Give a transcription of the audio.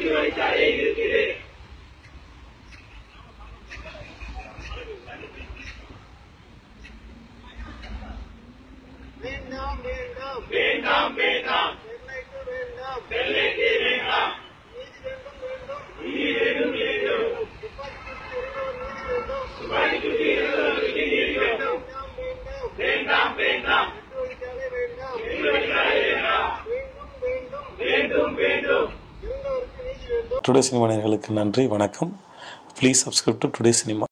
வேண்டாம் வேண்டாம் வேண்டாம் வேண்டாம் சென்னைக்கு வேண்டாம் வெள்ளைக்கு வேண்டாம் நீதி வேண்டும் வேண்டும் நீதி வேண்டும் வேண்டும் துப்பாக்கி சூட்டு இருந்தவர் நீதி வேண்டும் துப்பாக்கி சுற்றி இருந்தவர்களுக்கு நீதி வேண்டும் வேண்டாம் வேண்டாம் வேண்டாம் வேண்டாம் தொழிற்சாலை வேண்டாம் தொழிற்சாலை வேண்டாம் வேண்டும் வேண்டும் வேண்டும் வேண்டும் இருந்தவருக்கு நீதி வேண்டும் டுடே சினிமா நேயர்களுக்கு நன்றி வணக்கம் please subscribe to today cinema